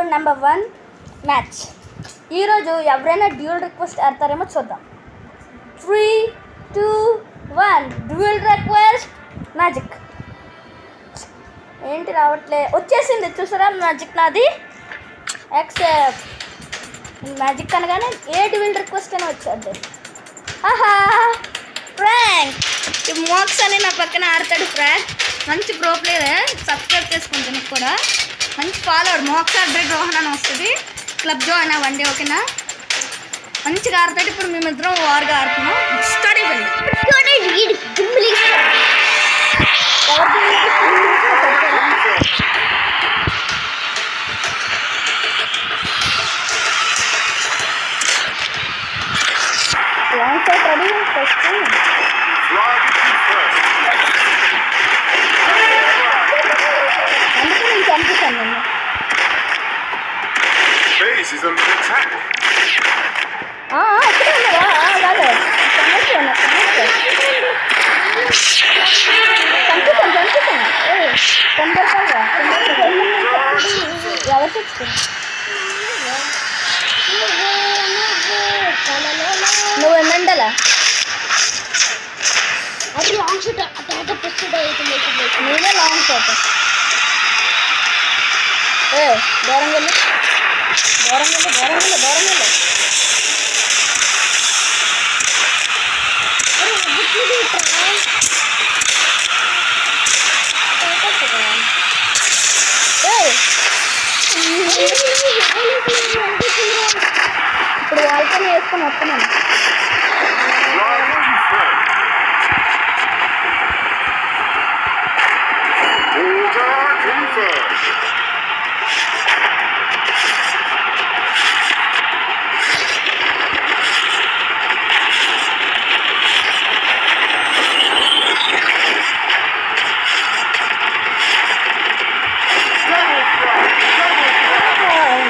Number one match ఈరోజు ఎవరైనా dual request ఆడతారేమో చూద్దాం three two one duel request magic ఏంటి రావట్లే వచ్చేసింది చూసారా మ్యాజిక్ నాది యాక్సెప్ట్ మ్యాజిక్ అనగానే ఏ డ్యూల్ రిక్వెస్ట్ అని వచ్చేది ఆహా ఫ్రాంక్ ఈ మోక్స్ అని నా పక్కన ఆడతాడు ఫ్రాంక్ మంచి ప్రో ప్లేయర్ సబ్స్క్రైబ్ చేసుకుంటాను నీకు కూడా మంచి ఫాలోవర్ మోక్స్ అడ్రెడ్ రోహన్ అని వస్తుంది క్లబ్ జాయిన్ అవ్వండి ఓకేనా మంచిగా ఆడతాడు ఇప్పుడు మేమిద్దరం వార్గా ఆడుతున్నాం స్టడీ వెళ్ళి long shot ready first Flag confirmed. అందుకే నేను చంపుతాను నిన్ను Base is under attack. ఆ, ఆ, ఇక్కడే ఉన్నావా ఆ, రాలే చంపేసి ఉన్నా చంపేసాను చంపేసాను ఏ తొందరగా ఎవరు తెచ్చుకున్నా నువ్వు ఎమ్మెండలా అది లాంగ్ షాట్ ఆ తర్వాత పుస్తక అవుతుంది నేనే లాంగ్ షాట్ ఏ దూరం వెళ్ళి దూరం వెళ్ళి దూరం వెళ్ళి దూరం వెళ్ళి ఏయ్, ఇప్పుడు వాళ్ళతోనే వేసుకొని వస్తున్నాను Flag confirmed. Order confirmed. Double flag. Double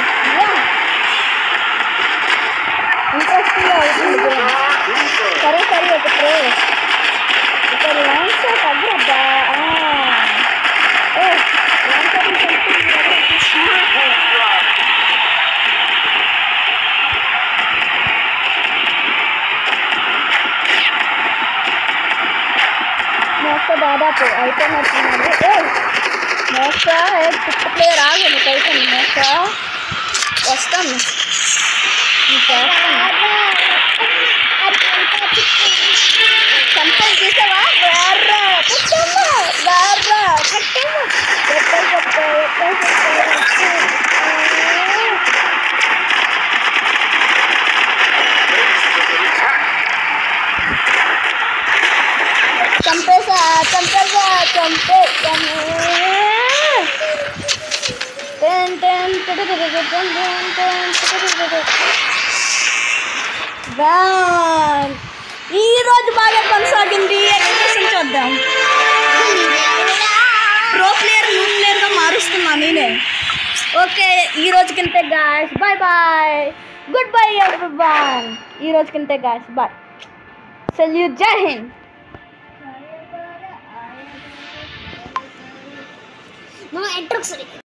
interesting అవుతుంది Order confirmed. సరే సరే ఒక ప్రే ఇక్కడ లాంగ్ షాట్ అవ్వద్దా ఏ లాంగ్ షాట్ మోస దాదాపు అయిపోయినట్టున్నది ఏ మోస ఏ పిక్ ప్లేయర్ ఆగు నీకైతే మోస వస్తాను నీకు చేస్తాను సంతం చేసావా వేర్రా పుట్టమ్మ వేర్రా పుట్టమ్మ ఎక్కడ చెప్తా ఎక్కడ చెప్తా Base is under attack. చంపేసా చంపేసా చంపేసాను టెన్ టెన్ టుడుడుడుడు, టెన్ టెన్ టెన్ టుడుడుడుడు. బ్యాన్. ఈ రోజు బాగా కొనసాగింది ఎక్స్ప్రెషన్ చూద్దాం ప్రో ప్లేయర్ న్యూ ప్లేయర్గా మారుస్తున్నా నేనే ఓకే ఈ రోజు కింతే guys bye bye goodbye everyone ఈ రోజు కింతే గాయస్ బాయ్ సెల్యూట్ జై హింద్ నువ్వు ఎంటర్ ఒకసారి